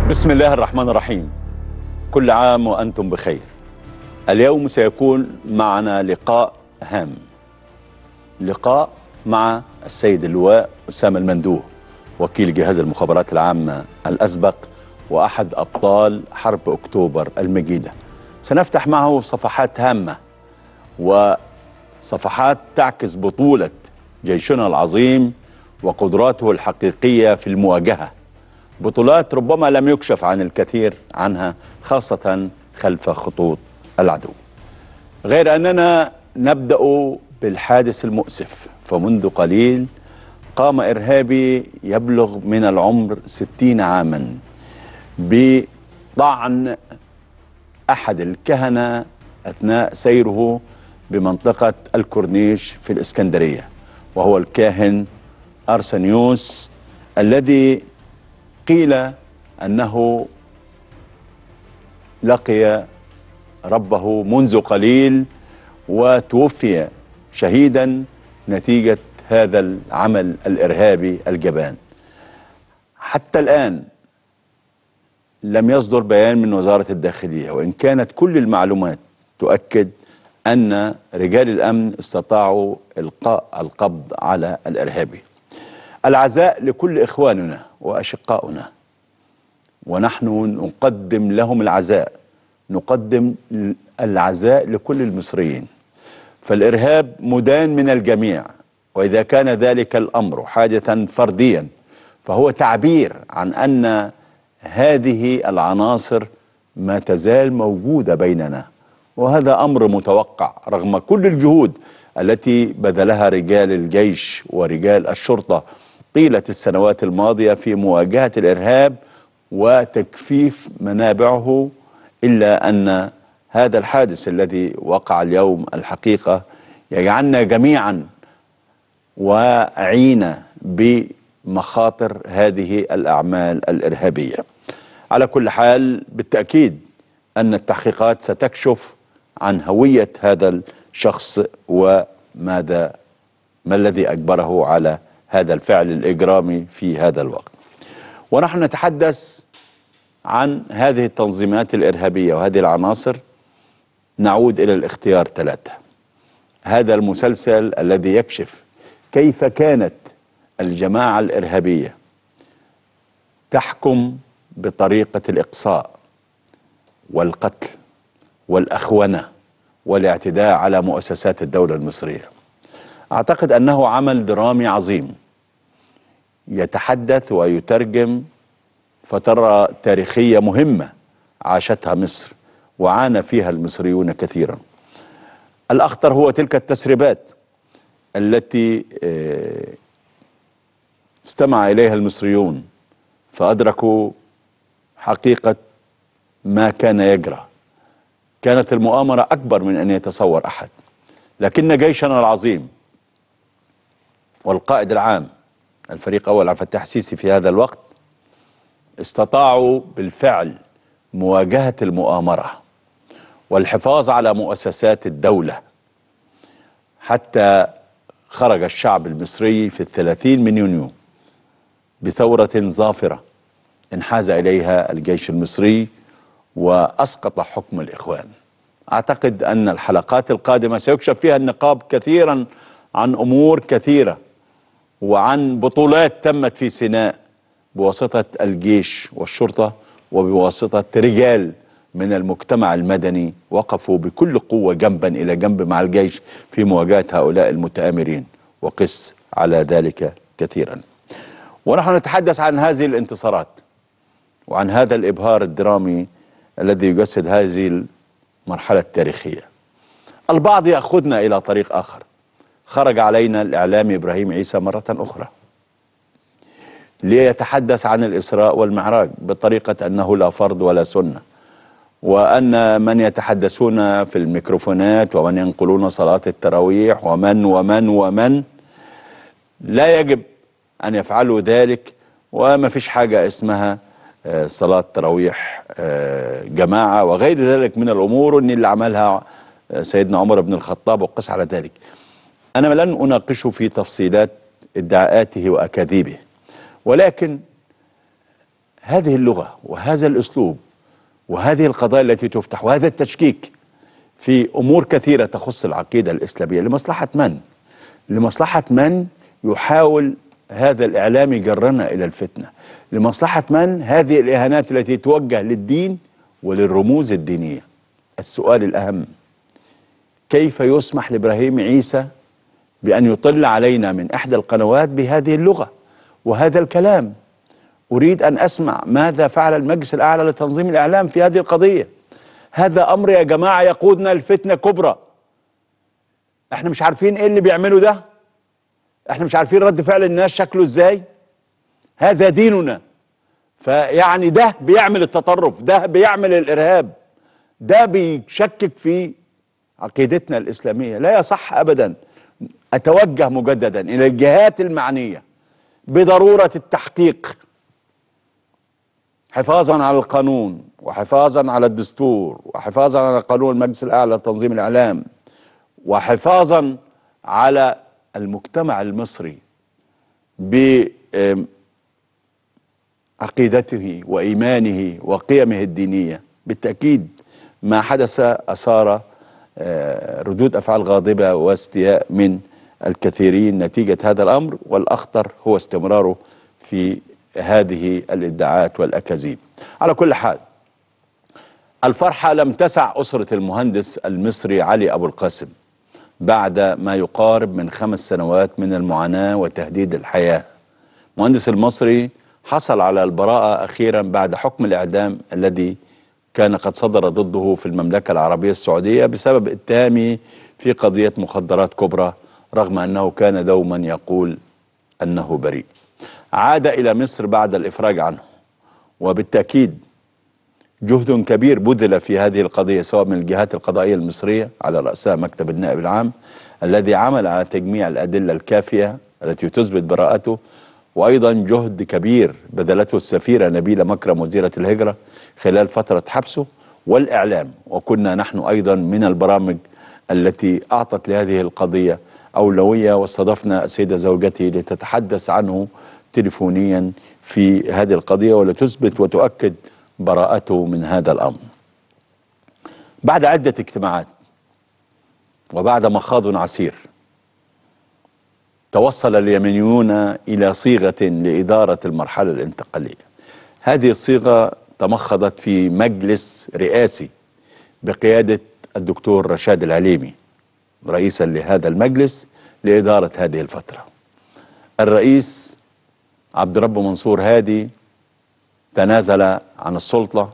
بسم الله الرحمن الرحيم كل عام وأنتم بخير اليوم سيكون معنا لقاء هام لقاء مع السيد اللواء أسامة المندوه وكيل جهاز المخابرات العامة الأسبق وأحد أبطال حرب أكتوبر المجيدة سنفتح معه صفحات هامة وصفحات تعكس بطولة جيشنا العظيم وقدراته الحقيقية في المواجهة بطولات ربما لم يكشف عن الكثير عنها خاصة خلف خطوط العدو غير أننا نبدأ بالحادث المؤسف فمنذ قليل قام إرهابي يبلغ من العمر ستين عاما بطعن أحد الكهنة أثناء سيره بمنطقة الكورنيش في الإسكندرية وهو الكاهن أرسنيوس الذي قيل أنه لقي ربه منذ قليل وتوفي شهيدا نتيجة هذا العمل الإرهابي الجبان حتى الآن لم يصدر بيان من وزارة الداخلية وإن كانت كل المعلومات تؤكد أن رجال الأمن استطاعوا إلقاء القبض على الإرهابي العزاء لكل إخواننا وأشقاؤنا ونحن نقدم لهم العزاء نقدم العزاء لكل المصريين فالإرهاب مدان من الجميع وإذا كان ذلك الأمر حادثا فرديا فهو تعبير عن أن هذه العناصر ما تزال موجودة بيننا وهذا أمر متوقع رغم كل الجهود التي بذلها رجال الجيش ورجال الشرطة طيلة السنوات الماضية في مواجهة الإرهاب وتكفيف منابعه إلا أن هذا الحادث الذي وقع اليوم الحقيقة يجعلنا جميعا واعين بمخاطر هذه الأعمال الإرهابية على كل حال بالتأكيد أن التحقيقات ستكشف عن هوية هذا الشخص وماذا ما الذي أجبره على هذا الفعل الإجرامي في هذا الوقت ونحن نتحدث عن هذه التنظيمات الإرهابية وهذه العناصر نعود إلى الاختيار ثلاثة هذا المسلسل الذي يكشف كيف كانت الجماعة الإرهابية تحكم بطريقة الإقصاء والقتل والأخونة والاعتداء على مؤسسات الدولة المصرية أعتقد أنه عمل درامي عظيم يتحدث ويترجم فترة تاريخية مهمة عاشتها مصر وعانى فيها المصريون كثيرا الأخطر هو تلك التسريبات التي استمع إليها المصريون فأدركوا حقيقة ما كان يجرى كانت المؤامرة أكبر من أن يتصور أحد لكن جيشنا العظيم والقائد العام الفريق أول عبد الفتاح السيسي في هذا الوقت استطاعوا بالفعل مواجهة المؤامرة والحفاظ على مؤسسات الدولة حتى خرج الشعب المصري في الثلاثين من يونيو بثورة ظافرة انحاز إليها الجيش المصري وأسقط حكم الإخوان أعتقد أن الحلقات القادمة سيكشف فيها النقاب كثيرا عن أمور كثيرة وعن بطولات تمت في سيناء بواسطة الجيش والشرطة وبواسطة رجال من المجتمع المدني وقفوا بكل قوة جنبا إلى جنب مع الجيش في مواجهة هؤلاء المتآمرين وقس على ذلك كثيرا ونحن نتحدث عن هذه الانتصارات وعن هذا الإبهار الدرامي الذي يجسد هذه المرحلة التاريخية البعض يأخذنا إلى طريق آخر خرج علينا الإعلامي إبراهيم عيسى مرة أخرى ليتحدث عن الإسراء والمعراج بطريقة أنه لا فرض ولا سنة وأن من يتحدثون في الميكروفونات ومن ينقلون صلاة التراويح ومن ومن ومن لا يجب أن يفعلوا ذلك وما فيش حاجة اسمها صلاة تراويح جماعة وغير ذلك من الأمور أن اللي عملها سيدنا عمر بن الخطاب وقس على ذلك أنا لن أناقشه في تفصيلات ادعاءاته وأكاذيبه ولكن هذه اللغة وهذا الأسلوب وهذه القضايا التي تفتح وهذا التشكيك في أمور كثيرة تخص العقيدة الإسلامية لمصلحة من؟ لمصلحة من يحاول هذا الإعلام يجرنا إلى الفتنة لمصلحة من هذه الإهانات التي توجه للدين وللرموز الدينية السؤال الأهم كيف يسمح لإبراهيم عيسى بأن يطل علينا من إحدى القنوات بهذه اللغة وهذا الكلام أريد أن أسمع ماذا فعل المجلس الأعلى لتنظيم الإعلام في هذه القضية هذا أمر يا جماعة يقودنا لفتنة كبرى احنا مش عارفين ايه اللي بيعملوا ده احنا مش عارفين رد فعل الناس شكله ازاي هذا ديننا فيعني ده بيعمل التطرف ده بيعمل الارهاب ده بيشكك في عقيدتنا الاسلاميه لا يصح ابدا اتوجه مجددا الى الجهات المعنيه بضروره التحقيق حفاظا على القانون وحفاظا على الدستور وحفاظا على قانون المجلس الاعلى لتنظيم الاعلام وحفاظا على المجتمع المصري بعقيدته وايمانه وقيمه الدينيه بالتاكيد ما حدث اثار آه، ردود افعال غاضبه واستياء من الكثيرين نتيجه هذا الامر والاخطر هو استمراره في هذه الادعاءات والاكاذيب على كل حال الفرحه لم تسع اسره المهندس المصري علي ابو القاسم بعد ما يقارب من خمس سنوات من المعاناه وتهديد الحياه المهندس المصري حصل على البراءه اخيرا بعد حكم الاعدام الذي كان قد صدر ضده في المملكه العربيه السعوديه بسبب اتهامه في قضيه مخدرات كبرى رغم انه كان دوما يقول انه بريء عاد إلى مصر بعد الإفراج عنه وبالتأكيد جهد كبير بذل في هذه القضية سواء من الجهات القضائية المصرية على رأسها مكتب النائب العام الذي عمل على تجميع الأدلة الكافية التي تثبت براءته وأيضا جهد كبير بذلته السفيرة نبيلة مكرم وزيرة الهجرة خلال فترة حبسه والإعلام وكنا نحن أيضا من البرامج التي أعطت لهذه القضية أولوية واستضفنا السيدة زوجته لتتحدث عنه تليفونيا في هذه القضية ولتثبت وتؤكد براءته من هذا الأمر بعد عدة اجتماعات وبعد مخاض عسير توصل اليمنيون إلى صيغة لإدارة المرحلة الانتقالية هذه الصيغة تمخضت في مجلس رئاسي بقيادة الدكتور رشاد العليمي رئيسا لهذا المجلس لإدارة هذه الفترة الرئيس عبد رب منصور هادي تنازل عن السلطة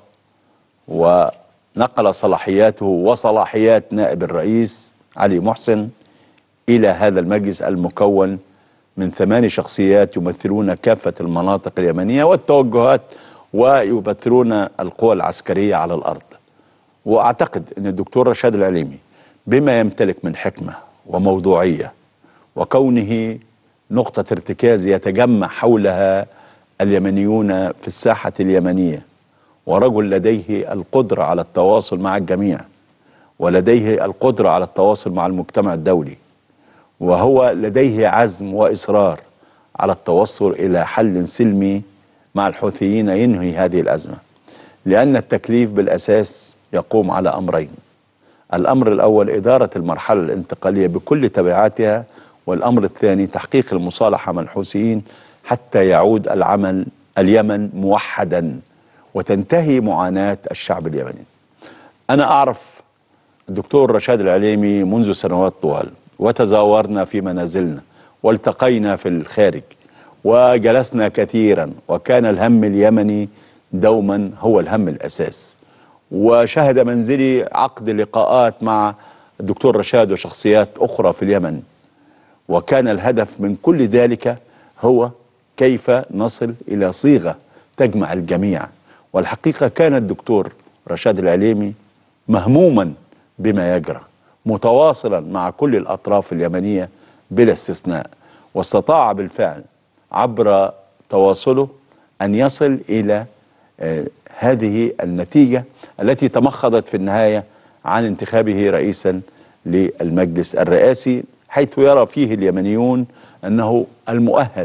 ونقل صلاحياته وصلاحيات نائب الرئيس علي محسن إلى هذا المجلس المكون من ثماني شخصيات يمثلون كافة المناطق اليمنية والتوجهات ويمثلون القوى العسكرية على الأرض وأعتقد أن الدكتور رشاد العليمي بما يمتلك من حكمة وموضوعية وكونه نقطة ارتكاز يتجمع حولها اليمنيون في الساحة اليمنية ورجل لديه القدرة على التواصل مع الجميع ولديه القدرة على التواصل مع المجتمع الدولي وهو لديه عزم وإصرار على التوصل إلى حل سلمي مع الحوثيين ينهي هذه الأزمة لأن التكليف بالأساس يقوم على أمرين الأمر الأول إدارة المرحلة الانتقالية بكل تبعاتها والأمر الثاني تحقيق المصالحة مع الحوثيين حتى يعود العمل اليمن موحدا وتنتهي معاناة الشعب اليمني أنا أعرف الدكتور رشاد العليمي منذ سنوات طوال وتزاورنا في منازلنا والتقينا في الخارج وجلسنا كثيرا وكان الهم اليمني دوما هو الهم الأساس وشهد منزلي عقد لقاءات مع الدكتور رشاد وشخصيات أخرى في اليمن وكان الهدف من كل ذلك هو كيف نصل إلى صيغة تجمع الجميع والحقيقة كان الدكتور رشاد العليمي مهموما بما يجرى متواصلا مع كل الأطراف اليمنية بلا استثناء واستطاع بالفعل عبر تواصله أن يصل إلى آه هذه النتيجة التي تمخضت في النهاية عن انتخابه رئيسا للمجلس الرئاسي حيث يرى فيه اليمنيون أنه المؤهل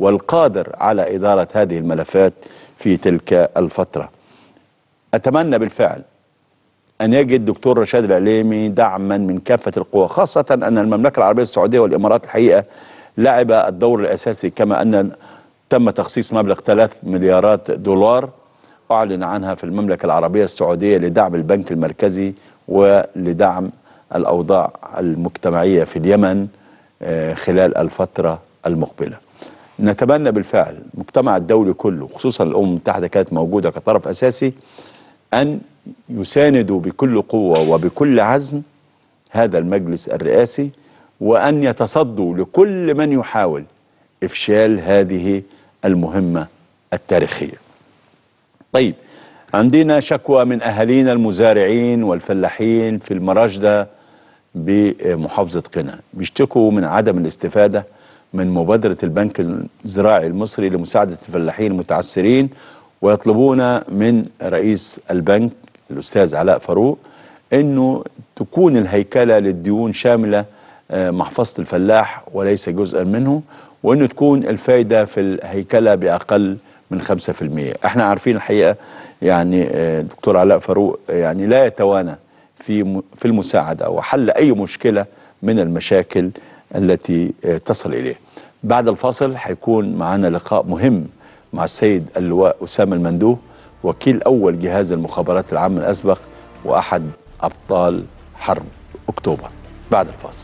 والقادر على إدارة هذه الملفات في تلك الفترة أتمنى بالفعل أن يجد دكتور رشاد العليمي دعما من كافة القوى خاصة أن المملكة العربية السعودية والإمارات الحقيقة لعب الدور الأساسي كما أن تم تخصيص مبلغ 3 مليارات دولار أعلن عنها في المملكة العربية السعودية لدعم البنك المركزي ولدعم الأوضاع المجتمعية في اليمن آه، خلال الفترة المقبلة نتمنى بالفعل المجتمع الدولي كله خصوصا الأمم المتحدة كانت موجودة كطرف أساسي أن يساندوا بكل قوة وبكل عزم هذا المجلس الرئاسي وأن يتصدوا لكل من يحاول إفشال هذه المهمة التاريخية طيب عندنا شكوى من أهالينا المزارعين والفلاحين في المراجدة بمحافظة قنا بيشتكوا من عدم الاستفادة من مبادرة البنك الزراعي المصري لمساعدة الفلاحين المتعثرين ويطلبون من رئيس البنك الأستاذ علاء فاروق أنه تكون الهيكلة للديون شاملة آه، محفظة الفلاح وليس جزءا منه وأنه تكون الفايدة في الهيكلة بأقل من 5% احنا عارفين الحقيقة يعني آه، دكتور علاء فاروق يعني لا يتوانى في في المساعدة وحل أي مشكلة من المشاكل التي آه، تصل إليه بعد الفاصل هيكون معنا لقاء مهم مع السيد اللواء أسامة المندوه وكيل أول جهاز المخابرات العامة الأسبق وأحد أبطال حرب أكتوبر بعد الفاصل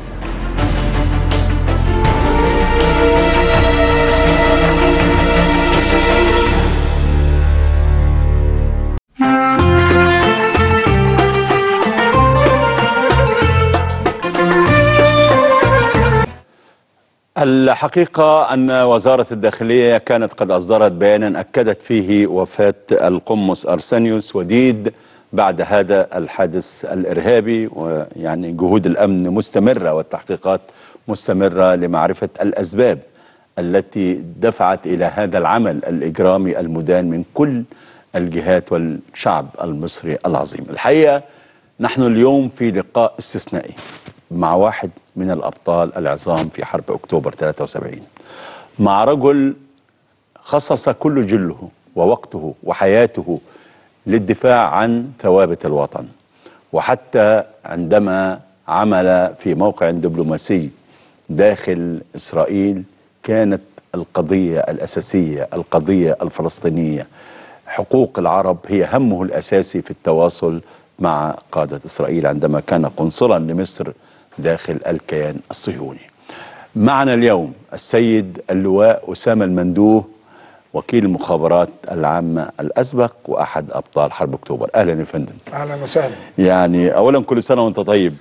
الحقيقة أن وزارة الداخلية كانت قد أصدرت بيانا أكدت فيه وفاة القمص أرسانيوس وديد بعد هذا الحادث الإرهابي ويعني جهود الأمن مستمرة والتحقيقات مستمرة لمعرفة الأسباب التي دفعت إلى هذا العمل الإجرامي المدان من كل الجهات والشعب المصري العظيم الحقيقة نحن اليوم في لقاء استثنائي مع واحد من الأبطال العظام في حرب أكتوبر 73 مع رجل خصص كل جله ووقته وحياته للدفاع عن ثوابت الوطن وحتى عندما عمل في موقع دبلوماسي داخل إسرائيل كانت القضية الأساسية القضية الفلسطينية حقوق العرب هي همه الأساسي في التواصل مع قادة إسرائيل عندما كان قنصلا لمصر داخل الكيان الصهيوني معنا اليوم السيد اللواء أسامة المندوه وكيل المخابرات العامة الأسبق وأحد أبطال حرب أكتوبر أهلا يا فندم أهلا وسهلا يعني أولا كل سنة وأنت طيب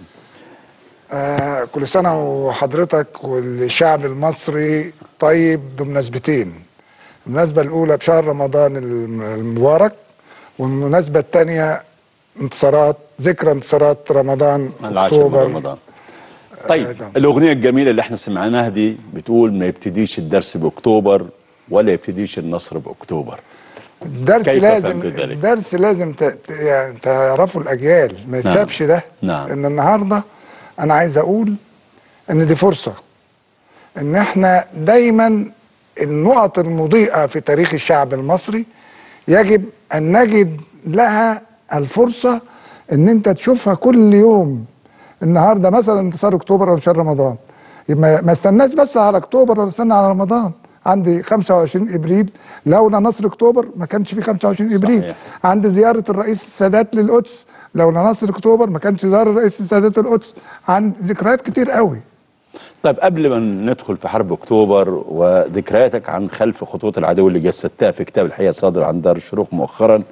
آه كل سنة وحضرتك والشعب المصري طيب بمناسبتين المناسبة الأولى بشهر رمضان المبارك والمناسبة الثانية انتصارات ذكرى انتصارات رمضان أكتوبر رمضان طيب آه الأغنية الجميلة اللي احنا سمعناها دي بتقول ما يبتديش الدرس بأكتوبر ولا يبتديش النصر بأكتوبر الدرس لازم الدرس لازم يعني تعرفوا الأجيال ما نعم. يتسابش ده نعم. إن النهارده أنا عايز أقول إن دي فرصة إن إحنا دايما النقط المضيئة في تاريخ الشعب المصري يجب أن نجد لها الفرصة إن أنت تشوفها كل يوم النهارده مثلا انتصار اكتوبر ولا شهر رمضان ما استناش بس على اكتوبر ولا استنى على رمضان عندي 25 ابريل لولا نصر اكتوبر ما كانش في 25 ابريل صحيح. عندي زياره الرئيس السادات للقدس لولا نصر اكتوبر ما كانش زار الرئيس السادات للقدس عن ذكريات كتير قوي طيب قبل ما ندخل في حرب اكتوبر وذكرياتك عن خلف خطوط العدو اللي جسدتها في كتاب الحقيقه صادر عن دار الشروق مؤخرا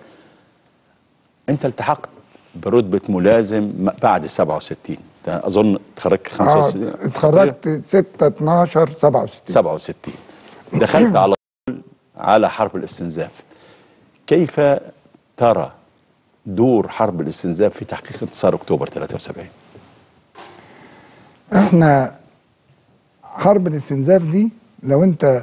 انت التحقت برتبه ملازم بعد 67 اظن اتخرجت 65 اه اتخرجت 6 12 67 67 دخلت على طول على حرب الاستنزاف كيف ترى دور حرب الاستنزاف في تحقيق انتصار اكتوبر 73 احنا حرب الاستنزاف دي لو انت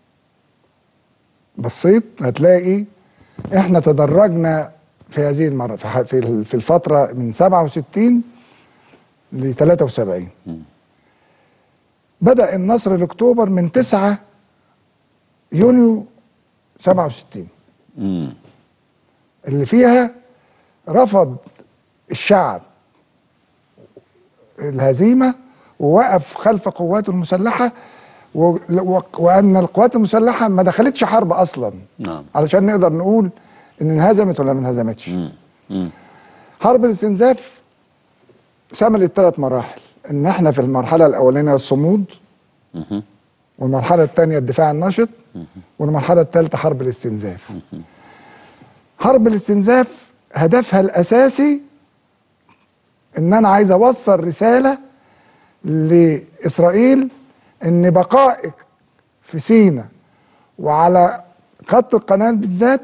بصيت هتلاقي احنا تدرجنا في هذه المرة في في الفترة من 67 ل 73 بدأ النصر لأكتوبر من 9 يونيو 67 مم. اللي فيها رفض الشعب الهزيمة ووقف خلف قواته المسلحة و... و... وأن القوات المسلحة ما دخلتش حرب أصلا نعم علشان نقدر نقول إن انهزمت ولا ما انهزمتش مم. مم. حرب الاستنزاف شملت ثلاث مراحل ان احنا في المرحله الاولانيه الصمود مهم. والمرحله الثانيه الدفاع النشط والمرحله الثالثه حرب الاستنزاف حرب الاستنزاف هدفها الاساسي ان انا عايز اوصل رساله لاسرائيل ان بقائك في سينا وعلى خط القناه بالذات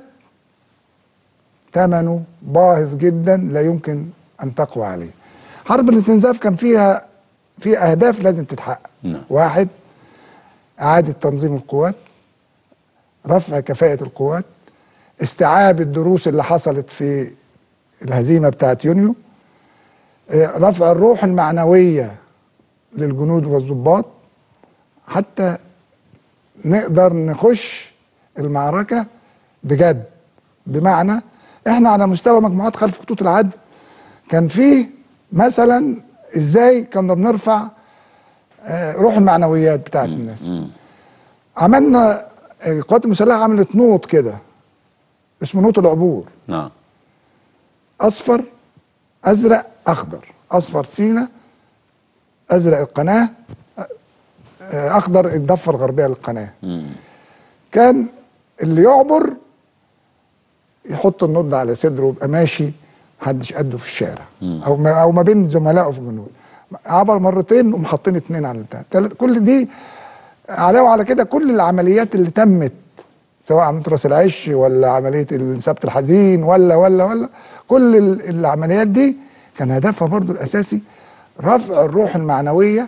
ثمنه باهظ جدا لا يمكن ان تقوى عليه. حرب الاستنزاف كان فيها في اهداف لازم تتحقق. نعم. واحد اعاده تنظيم القوات رفع كفاءه القوات استيعاب الدروس اللي حصلت في الهزيمه بتاعت يونيو آه، رفع الروح المعنويه للجنود والضباط حتى نقدر نخش المعركه بجد بمعنى احنا على مستوى مجموعات خلف خطوط العدل كان في مثلا ازاي كنا بنرفع آه، روح المعنويات بتاعت الناس مم. عملنا آه، القوات المسلحه عملت نوط كده اسمه نوط العبور نعم اصفر ازرق اخضر اصفر سينا ازرق القناه آه، اخضر الضفه الغربيه للقناه مم. كان اللي يعبر يحط النوت ده على صدره ويبقى ماشي محدش قده في الشارع او ما او ما بين زملائه في الجنود عبر مرتين ومحطين اتنين على البتاع تلات- كل دي علاوه على كده كل العمليات اللي تمت سواء عمليه راس العش ولا عمليه السبت الحزين ولا ولا ولا كل ال- العمليات دي كان هدفها برضو الاساسي رفع الروح المعنويه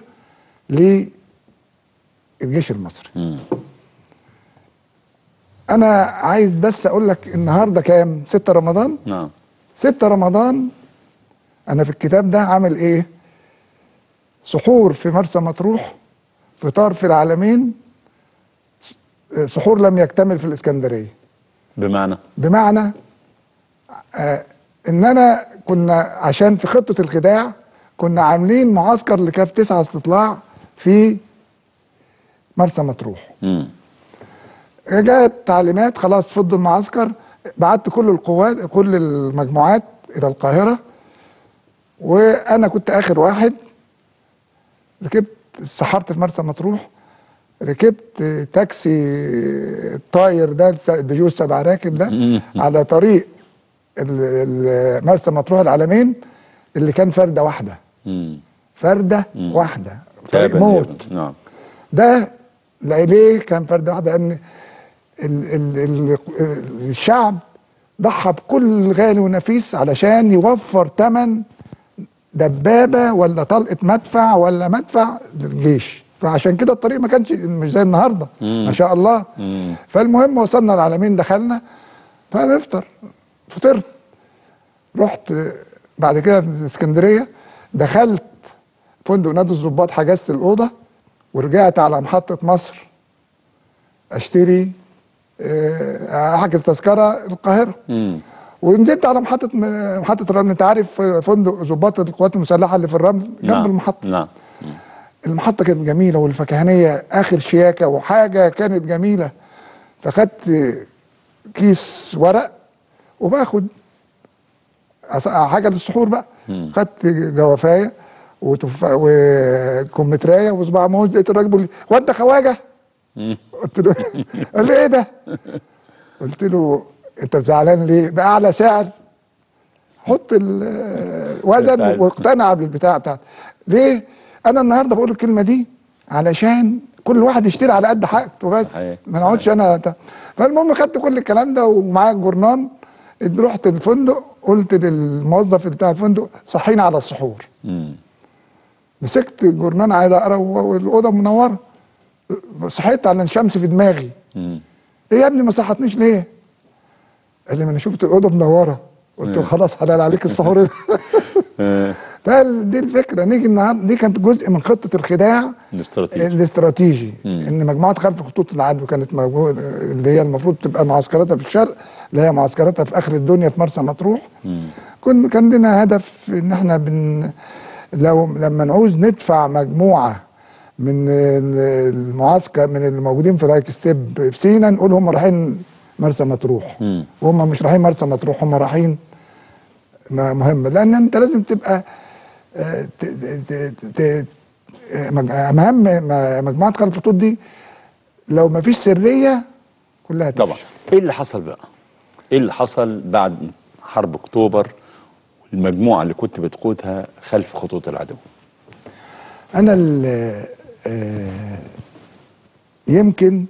للجيش المصري مم. انا عايز بس اقول لك النهارده كام 6 رمضان نعم 6 رمضان انا في الكتاب ده عامل ايه سحور في مرسى مطروح فطار في العالمين س- سحور لم يكتمل في الاسكندريه بمعنى بمعنى آه اننا كنا عشان في خطه الخداع كنا عاملين معسكر لكاف تسعة استطلاع في مرسى مطروح مم. جاءت تعليمات خلاص فضوا المعسكر بعت كل القوات كل المجموعات الى القاهره وانا كنت اخر واحد ركبت سحرت في مرسى مطروح ركبت تاكسي الطاير ده البيجو السبع راكب ده على طريق ال- ال- مرسى مطروح العالمين اللي كان فرده واحده مم. فرده واحده طريق تابع موت اليمن. نعم ده لا ليه كان فرد واحد لان ال ال ال الشعب ضحى بكل غالي ونفيس علشان يوفر ثمن دبابه ولا طلقه مدفع ولا مدفع للجيش فعشان كده الطريق ما كانش مش زي النهارده ما شاء الله مم. فالمهم وصلنا العالمين دخلنا فنفطر فطرت رحت بعد كده اسكندريه دخلت فندق نادي الظباط حجزت الاوضه ورجعت على محطه مصر اشتري آه، احجز تذكره القاهره مم. ونزلت على محطه محطه الرمل انت عارف فندق ظباط القوات المسلحه اللي في الرمل جنب نعم. المحطه نعم المحطة كانت جميلة والفكهانية آخر شياكة وحاجة كانت جميلة فخدت كيس ورق وباخد أص- حاجة للسحور بقى خدت جوافاية وتفا وكمثرية وصباع موز لقيت الراجل بيقول لي هو أنت خواجة؟ قلت له قال لي إيه ده؟ قلت له أنت زعلان ليه؟ بأعلى سعر حط الوزن عايز- واقتنع بالبتاع بتاعته ليه انا النهارده بقول الكلمه دي علشان كل واحد يشتري على قد حاجته بس صحيح، ما نقعدش انا ت- فالمهم خدت كل الكلام ده ومعايا الجورنان رحت الفندق قلت للموظف بتاع الفندق صحينا على السحور مم. مسكت الجورنان عايز اقرا والاوضه منوره صحيت على الشمس في دماغي مم. ايه يا ابني ما صحتنيش ليه؟ قال لي ما انا شفت الاوضه منوره قلت له خلاص حلال عليك السحور آه. فدي الفكره نيجي النهارده دي كانت جزء من خطه الخداع الاستراتيجي الاستراتيجي ان مجموعه خلف خطوط العدو كانت موجوده اللي هي المفروض تبقى معسكراتها في الشرق اللي هي معسكراتها في اخر الدنيا في مرسى مطروح كن كان لنا هدف ان احنا بن لو لما نعوز ندفع مجموعه من المعسكر من الموجودين في رايك ستيب في سينا نقول هم رايحين مرسى مطروح مم. وهم مش رايحين مرسى مطروح هم رايحين م- مهم لان انت لازم تبقى آه، ت- ت- ت- آه، مج- مهم م- مجموعه خلف الخطوط دي لو ما فيش سريه كلها طبعا تفشل ايه اللي حصل بقى ايه اللي حصل بعد حرب اكتوبر المجموعه اللي كنت بتقودها خلف خطوط العدو انا ال- آه، يمكن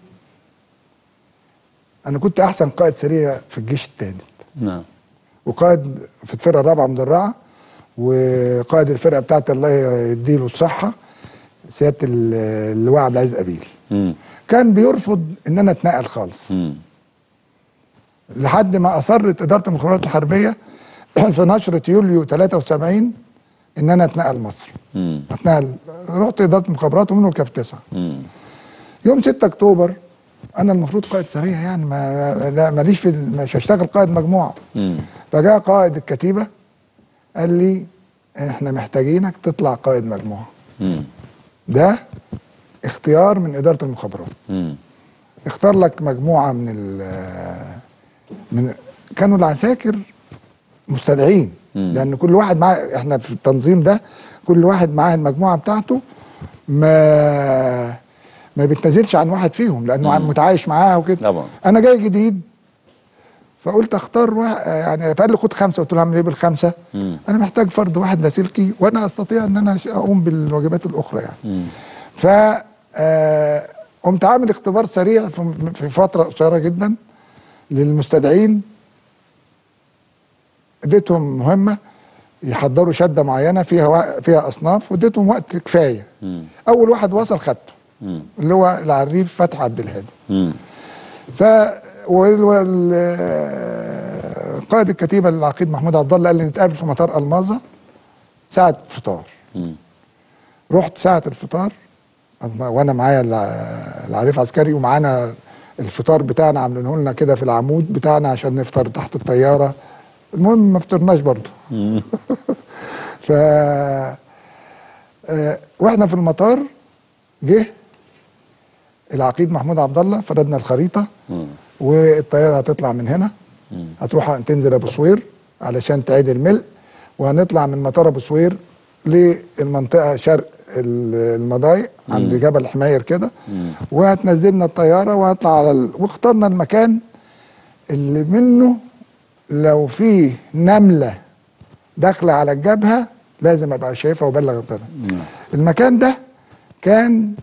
انا كنت احسن قائد سريه في الجيش الثالث نعم وقائد في الفرقه الرابعه مدرعه وقائد الفرقه بتاعتي الله يديله الصحه سياده ال- اللواء عبد العزيز ابيل مم. كان بيرفض ان انا اتنقل خالص مم. لحد ما اصرت اداره المخابرات الحربيه في نشره يوليو 73 ان انا اتنقل مصر مم. اتنقل رحت اداره المخابرات ومنه الكاف 9 مم. يوم 6 اكتوبر انا المفروض قائد سريه يعني ما لا ماليش في ال- مش هشتغل قائد مجموعه مم. فجاء قائد الكتيبه قال لي احنا محتاجينك تطلع قائد مجموعه مم. ده اختيار من اداره المخابرات مم. اختار لك مجموعه من ال من كانوا العساكر مستدعين مم. لان كل واحد معاه احنا في التنظيم ده كل واحد معاه المجموعه بتاعته ما ما بيتنازلش عن واحد فيهم لانه مم. متعايش معاه وكده طبعا. انا جاي جديد فقلت اختار واحد يعني فقال لي خد خمسه قلت له اعمل ايه بالخمسه؟ مم. انا محتاج فرد واحد لاسلكي وانا استطيع ان انا اقوم بالواجبات الاخرى يعني مم. ف آه، قمت عامل اختبار سريع في في فتره قصيره جدا للمستدعين اديتهم مهمه يحضروا شده معينه فيها وا- فيها اصناف واديتهم وقت كفايه مم. اول واحد وصل خدته مم. اللي هو العريف فتحي عبد الهادي مم. ف وال- وال- آه، قائد الكتيبه العقيد محمود عبد الله قال لي نتقابل في مطار الماظه ساعه فطار مم. رحت ساعة الفطار وانا معايا الع- العريف عسكري ومعانا الفطار بتاعنا عاملينه لنا كده في العمود بتاعنا عشان نفطر تحت الطيارة المهم ما فطرناش برضه ف آه، واحنا في المطار جه العقيد محمود عبد الله فردنا الخريطة مم. والطيارة هتطلع من هنا هتروح تنزل ابو سوير علشان تعيد الملء وهنطلع من مطار ابو سوير للمنطقه شرق ال- المضايق عند جبل حماير كده وهتنزلنا الطياره وهطلع على ال... واخترنا المكان اللي منه لو في نمله داخله على الجبهه لازم ابقى شايفها وابلغ بها المكان ده كان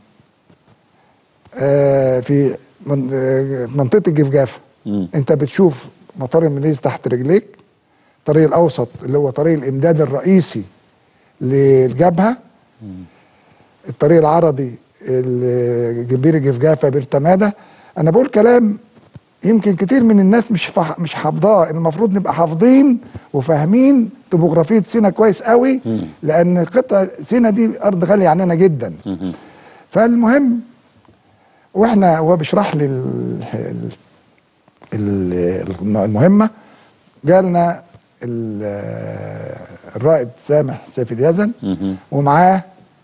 آه في من- آه، في منطقه الجفجافه مم. انت بتشوف مطار الماليزي تحت رجليك الطريق الاوسط اللي هو طريق الامداد الرئيسي للجبهه الطريق العرضي الجبير جفجافه بيرتماده انا بقول كلام يمكن كتير من الناس مش فح مش حافظاه المفروض نبقى حافظين وفاهمين طبوغرافيه سينا كويس قوي لان قطع سينا دي ارض غاليه عننا جدا مم. فالمهم واحنا هو بيشرح لي ال- ال- ال- المهمه جالنا ال- الرائد سامح سيف اليزن مم. ومعاه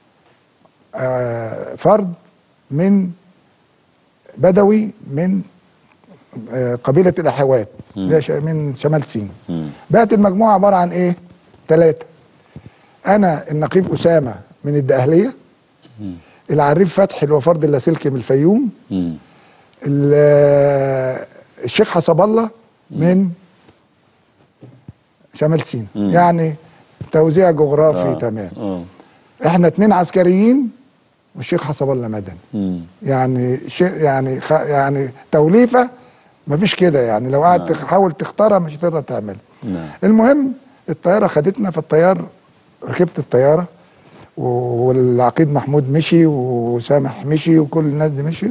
آه، فرد من بدوي من آه، قبيله الاحوات اللي هي ش- من شمال سيناء مم. بقت المجموعه عباره عن ايه؟ ثلاثه انا النقيب اسامه من الدقهليه العريف فتحي اللي هو فرد اللاسلكي من الفيوم مم. ال- الشيخ حسب الله من شمال سيناء مم. يعني توزيع جغرافي آه. تمام آه. احنا اتنين عسكريين والشيخ حسب الله مدني مم. يعني شيء يعني خ... يعني توليفه مفيش كده يعني لو قعدت تحاول تختارها مش هتقدر تعملها نعم. المهم الطياره خدتنا فالطيار ركبت الطياره و- والعقيد محمود مشي وسامح مشي وكل الناس دي مشيت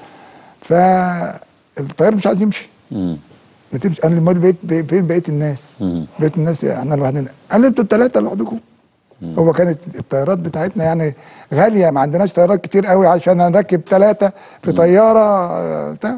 فالطيار مش عايز يمشي مم. ما تمشي قال لي امال بقيت فين بقيه الناس؟ مم. بقيه الناس احنا لوحدنا قال لي انتوا الثلاثه لوحدكم هو كانت الطيارات بتاعتنا يعني غاليه ما عندناش طيارات كتير قوي عشان نركب ثلاثه في طياره آه، بتاع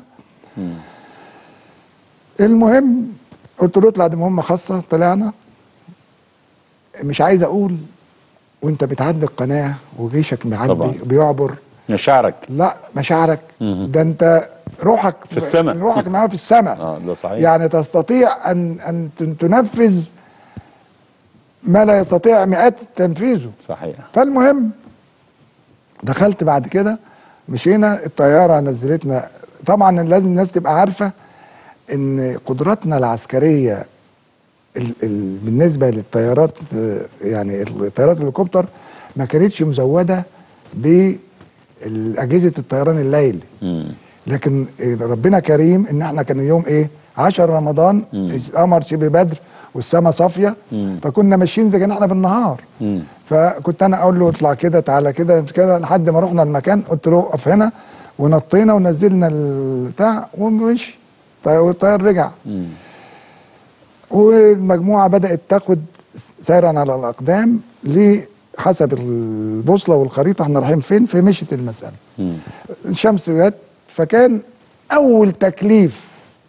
المهم قلت له اطلع دي مهمه خاصه طلعنا مش عايز اقول وانت بتعدي القناه وجيشك معدي طبعا. بيعبر مشاعرك لا مشاعرك ده انت روحك في السماء. روحك معاه في السماء اه ده صحيح يعني تستطيع ان ان تن- تنفذ ما لا يستطيع مئات تنفيذه صحيح فالمهم دخلت بعد كده مشينا الطياره نزلتنا طبعا لازم الناس تبقى عارفه ان قدراتنا العسكريه ال ال بالنسبه للطيارات آه، يعني الطيارات الهليكوبتر ما كانتش مزوده باجهزه الطيران الليلي مم. لكن ربنا كريم ان احنا كان يوم ايه 10 رمضان القمر شبه بدر والسماء صافيه فكنا ماشيين زي كنا احنا بالنهار مم. فكنت انا اقول له اطلع كده تعالى كده مش كده لحد ما رحنا المكان قلت له اقف هنا ونطينا ونزلنا البتاع ومشي طيب والطيار رجع مم. والمجموعه بدات تاخد سيرا على الاقدام حسب البوصله والخريطه احنا رايحين فين فمشيت المساله مم. الشمس جت فكان اول تكليف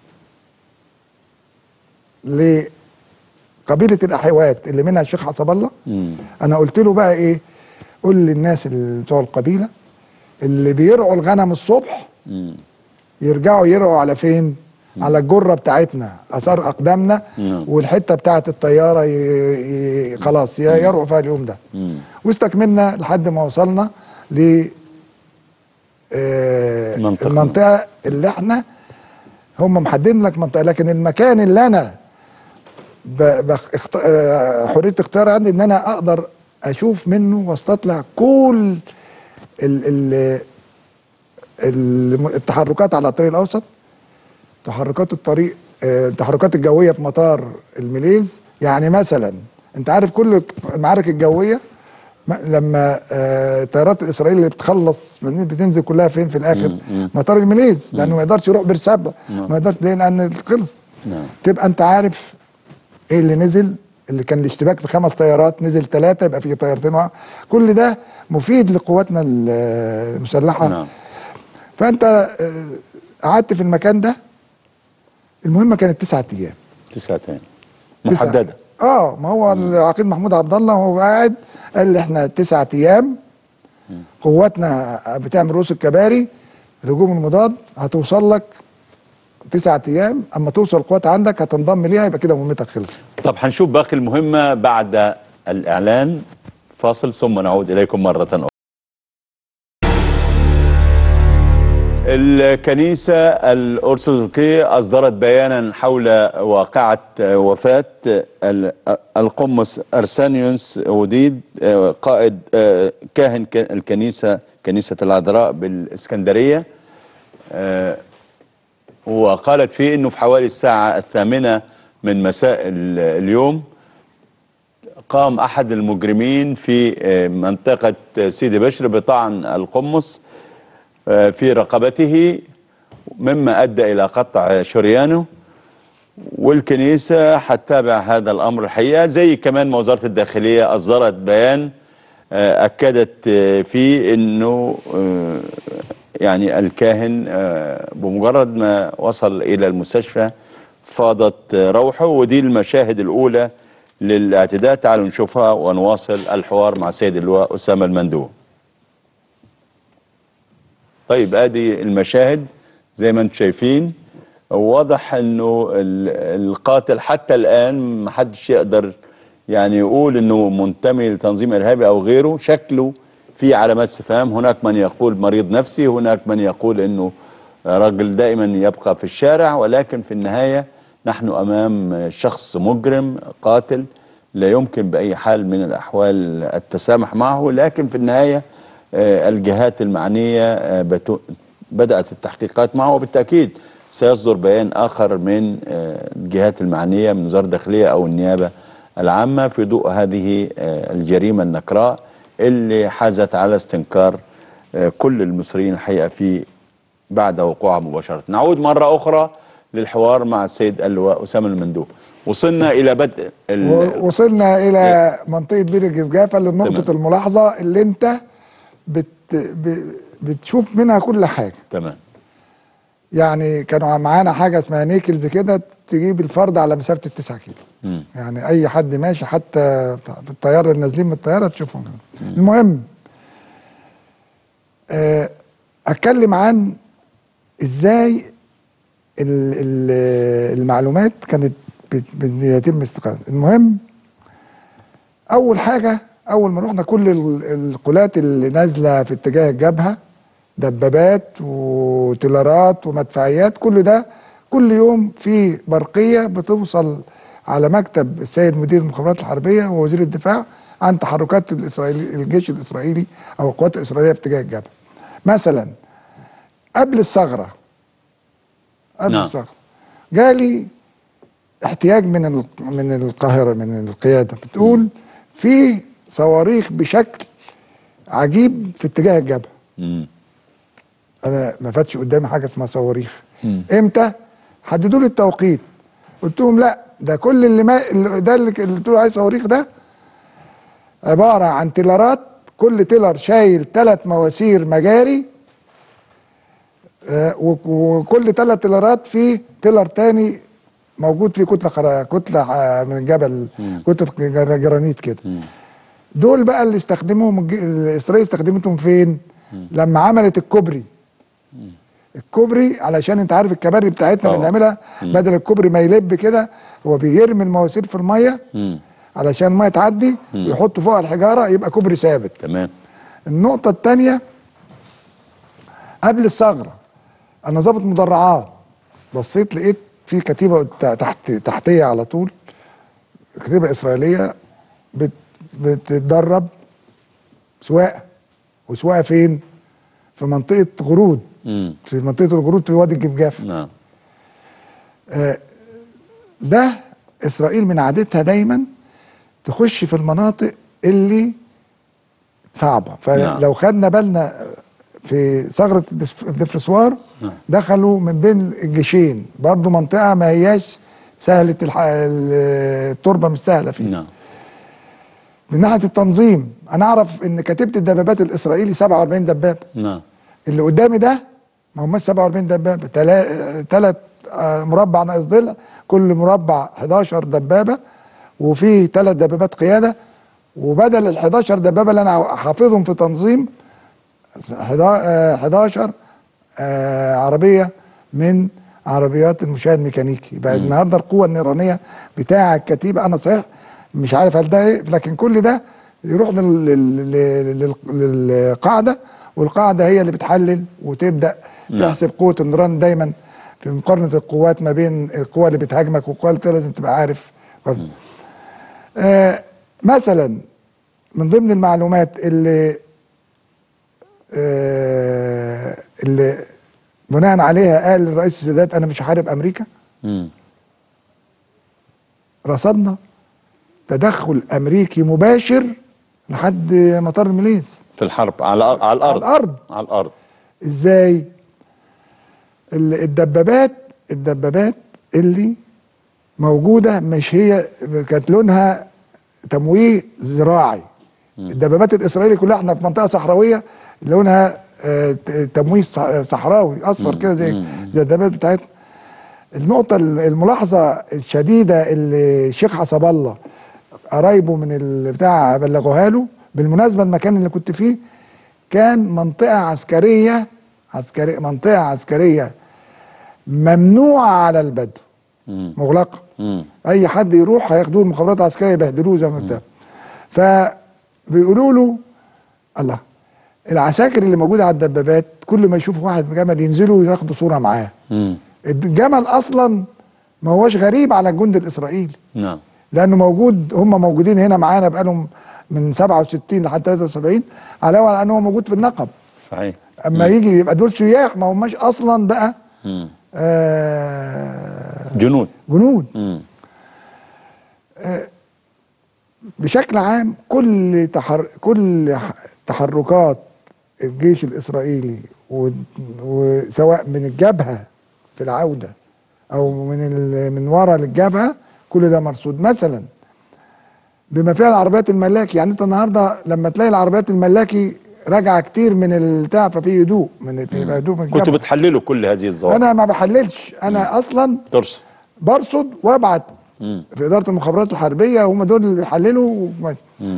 لقبيله الاحوات اللي منها الشيخ حسب الله مم. انا قلت له بقى ايه قول للناس اللي بتوع القبيله اللي بيرعوا الغنم الصبح مم. يرجعوا يرعوا على فين على الجره بتاعتنا اثار اقدامنا نعم. والحته بتاعت الطياره ي... ي... خلاص ي- يرعوا فيها اليوم ده مم. واستكملنا لحد ما وصلنا ل آه، منطقة. المنطقه اللي احنا هم محددين لك منطقه لكن المكان اللي انا ب... بخ... اخت... آه، حريه اختيار عندي ان انا اقدر اشوف منه واستطلع كل ال... ال... ال- التحركات على الطريق الاوسط تحركات الطريق آه، التحركات الجويه في مطار الميليز يعني مثلا انت عارف كل المعارك الجويه ما- لما آه، الطيارات الاسرائيليه اللي بتخلص بتنزل كلها فين في الاخر مطار الميليز لانه ما يقدرش يروح بيرسابا ما يقدرش ليه لان خلص نعم. تبقى انت عارف ايه اللي نزل اللي كان الاشتباك في خمس طيارات نزل ثلاثه يبقى في طيارتين وقع. كل ده مفيد لقواتنا المسلحه نعم فانت آه، قعدت في المكان ده المهمه كانت تسعة ايام تسعة تاني تسعة. محددة اه ما هو العقيد محمود عبد الله وهو قاعد قال لي احنا تسعة ايام قواتنا بتعمل رؤوس الكباري الهجوم المضاد هتوصل لك تسعة ايام اما توصل القوات عندك هتنضم ليها يبقى كده مهمتك خلصت طب هنشوف باقي المهمة بعد الإعلان فاصل ثم نعود إليكم مرة أخرى الكنيسة الأرثوذكية أصدرت بيانا حول واقعة وفاة ال- القمص أرسانيوس وديد قائد كاهن ك- الكنيسة كنيسة العذراء بالإسكندرية وقالت فيه انه في حوالي الساعة الثامنة من مساء ال- اليوم قام احد المجرمين في آه، منطقة سيدي بشر بطعن القمص آه، في رقبته مما ادى الى قطع شريانه والكنيسة هتتابع هذا الامر الحقيقة زي كمان ما وزارة الداخلية اصدرت بيان آه، اكدت آه، فيه انه آه، يعني الكاهن آه، بمجرد ما وصل الى المستشفى فاضت آه، روحه ودي المشاهد الاولى للاعتداء تعالوا نشوفها ونواصل الحوار مع السيد اللواء اسامه المندوب طيب ادي المشاهد زي ما انتم شايفين واضح انه ال- القاتل حتى الان محدش يقدر يعني يقول انه منتمي لتنظيم ارهابي او غيره شكله في علامات استفهام هناك من يقول مريض نفسي هناك من يقول انه رجل دائما يبقى في الشارع ولكن في النهايه نحن امام شخص مجرم قاتل لا يمكن باي حال من الاحوال التسامح معه لكن في النهايه آه، الجهات المعنيه آه، بتو- بدات التحقيقات معه وبالتاكيد سيصدر بيان اخر من آه، الجهات المعنيه من وزاره الداخليه او النيابه العامه في ضوء هذه آه، الجريمه النكراء اللي حازت على استنكار آه، كل المصريين الحقيقه في بعد وقوعها مباشره. نعود مره اخرى للحوار مع السيد اللواء اسامه المندوب وصلنا الى بدء ال- و- وصلنا الى منطقه بير الجفجافه لنقطه تمام. الملاحظه اللي انت بت ب- بتشوف منها كل حاجه تمام يعني كانوا معانا حاجه اسمها نيكلز كده تجيب الفرد على مسافه التسعة كيلو مم. يعني اي حد ماشي حتى في الطياره اللي نازلين من الطياره تشوفهم المهم آه، اتكلم عن ازاي ال- ال- المعلومات كانت بت- بيتم استقامة المهم اول حاجه اول ما رحنا كل ال- القلات اللي نازله في اتجاه الجبهه دبابات وتلارات ومدفعيات كل ده كل يوم في برقيه بتوصل على مكتب السيد مدير المخابرات الحربيه ووزير الدفاع عن تحركات الاسرائيلي الجيش الاسرائيلي او القوات الاسرائيليه في اتجاه الجبهه. مثلا قبل الثغره قبل نعم. الثغره جالي احتياج من ال- من القاهره من القياده بتقول في صواريخ بشكل عجيب في اتجاه الجبهه مم. انا ما فاتش قدامي حاجه اسمها صواريخ مم. امتى حددوا لي التوقيت قلت لهم لا ده كل اللي ما اللي- ده اللي اللي بتقولوا عليه صواريخ ده عباره عن تيلرات كل تيلر شايل ثلاث مواسير مجاري آه، وك- وكل ثلاث تيلرات في تيلر تاني موجود فيه كتله خرا كتله آه، من الجبل كتله جر- جرانيت كده دول بقى اللي استخدموهم الج- اسرائيل استخدمتهم فين لما عملت الكوبري الكوبري علشان انت عارف الكباري بتاعتنا اللي طبعا. بنعملها بدل الكوبري ما يلب كده هو بيرمي المواسير في الميه مم. علشان الميه تعدي ويحط فوقها الحجاره يبقى كوبري ثابت تمام النقطه الثانيه قبل الثغره انا ظابط مدرعات بصيت لقيت في كتيبه ت- تحت تحتيه على طول كتيبه اسرائيليه بت بتتدرب سواقه وسواقه فين؟ في منطقه غرود مم. في منطقه الغرود في وادي الجفجاف نعم ده اسرائيل من عادتها دايما تخش في المناطق اللي صعبه نعم. فلو خدنا بالنا في ثغره الدف- الدفرسوار دخلوا من بين الجيشين برضو منطقه ما هياش سهله الح... ال- التربه مش سهله فيها نعم من ناحيه التنظيم انا اعرف ان كتيبه الدبابات الاسرائيلي 47 دبابه نعم اللي قدامي ده ما هماش 47 دبابه ثلاث مربع ناقص ضلع كل مربع 11 دبابه وفي ثلاث دبابات قياده وبدل ال 11 دبابه اللي انا حافظهم في تنظيم حدا- آه، 11 آه، عربيه من عربيات المشاة الميكانيكي يبقى النهارده القوه النيرانيه بتاع الكتيبه انا صحيح مش عارف هل ده ايه لكن كل ده يروح لل- لل- لل- لل- للقاعده والقاعده هي اللي بتحلل وتبدا نعم. تحسب قوه النيران دايما في مقارنه القوات ما بين القوى اللي بتهاجمك والقوى اللي لازم تبقى عارف آه مثلا من ضمن المعلومات اللي آه اللي بناء عليها قال الرئيس السادات انا مش هحارب امريكا مم. رصدنا تدخل امريكي مباشر لحد مطار المليز في الحرب على على الارض على الأرض. على الارض ازاي ال- الدبابات الدبابات اللي موجوده مش هي كانت لونها تمويه زراعي الدبابات الاسرائيلي كلها احنا في منطقه صحراويه لونها آه، ت- تمويه صح- صحراوي اصفر كده زي زي الدبابات بتاعتنا النقطة الملاحظة الشديدة اللي الشيخ حسب الله قرايبه من البتاع بلغوها له بالمناسبة المكان اللي كنت فيه كان منطقة عسكرية عسكرية منطقة عسكرية ممنوعة على البدو مم. مغلقة مم. أي حد يروح هياخدوه المخابرات العسكرية يبهدلوه زي ما بتاع فبيقولوا له الله العساكر اللي موجودة على الدبابات كل ما يشوفوا واحد بجمل ينزلوا ياخدوا صورة معاه مم. الجمل اصلا ما هوش غريب على الجند الاسرائيلي نعم لانه موجود هم موجودين هنا معانا بقالهم من 67 لحد 73 علاوه على انه هو موجود في النقب صحيح اما يجي يبقى دول سياح ما هماش اصلا بقى مم. آه جنود جنود مم. بشكل عام كل تحر كل ح- تحركات الجيش الاسرائيلي و- وسواء من الجبهه في العوده او من ال- من ورا للجبهه كل ده مرصود مثلا بما فيها العربيات الملاكي يعني انت النهارده لما تلاقي العربيات الملاكي راجعه كتير من البتاع ففي هدوء من في هدوء من كنتوا الجبهه بتحللوا كل هذه الظواهر انا ما بحللش انا اصلا ترصد برصد وابعت مم. في اداره المخابرات الحربيه هم دول اللي بيحللوا وما- مم.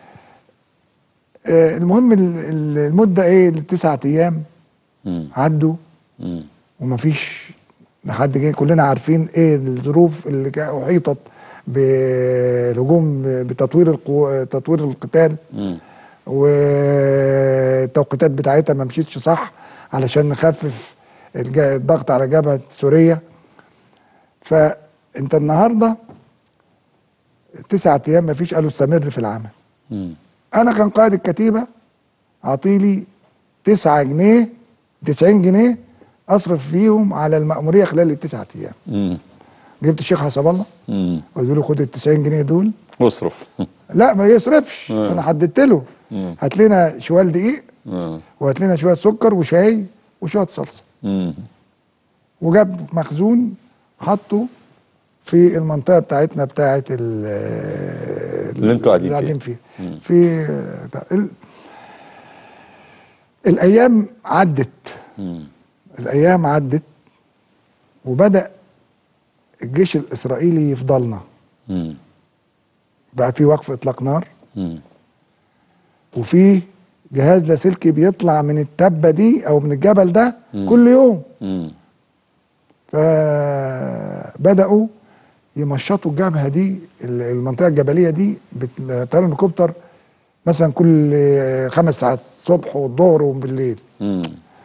آه، المهم ال- ال- المده ايه التسعة ايام مم. عدوا مم. ومفيش لحد جاي كلنا عارفين ايه الظروف اللي جا- احيطت بالهجوم بتطوير القو... تطوير القتال مم. والتوقيتات بتاعتها ما مشيتش صح علشان نخفف الج- الضغط على جبهه سوريا فانت النهارده تسعة ايام ما فيش قالوا استمر في العمل مم. انا كان قائد الكتيبه اعطيلي 9 جنيه 90 جنيه اصرف فيهم على المأمورية خلال التسعة ايام مم. جبت الشيخ حسب الله مم. قلت له خد ال 90 جنيه دول اصرف لا ما يصرفش آه. انا حددت له مم. هات لنا شوال دقيق مم. وهات لنا شويه سكر وشاي وشويه صلصه مم. وجاب مخزون حطه في المنطقه بتاعتنا بتاعت ال- اللي انتوا قاعدين قاعدين فيها. فيها في ال... الايام عدت مم. الايام عدت وبدا الجيش الاسرائيلي يفضلنا مم. بقى في وقف اطلاق نار مم. وفي جهاز لاسلكي بيطلع من التبه دي او من الجبل ده مم. كل يوم مم. فبداوا يمشطوا الجبهه دي ال- المنطقه الجبليه دي بطيران الهليكوبتر مثلا كل خمس ساعات الصبح والظهر وبالليل مم.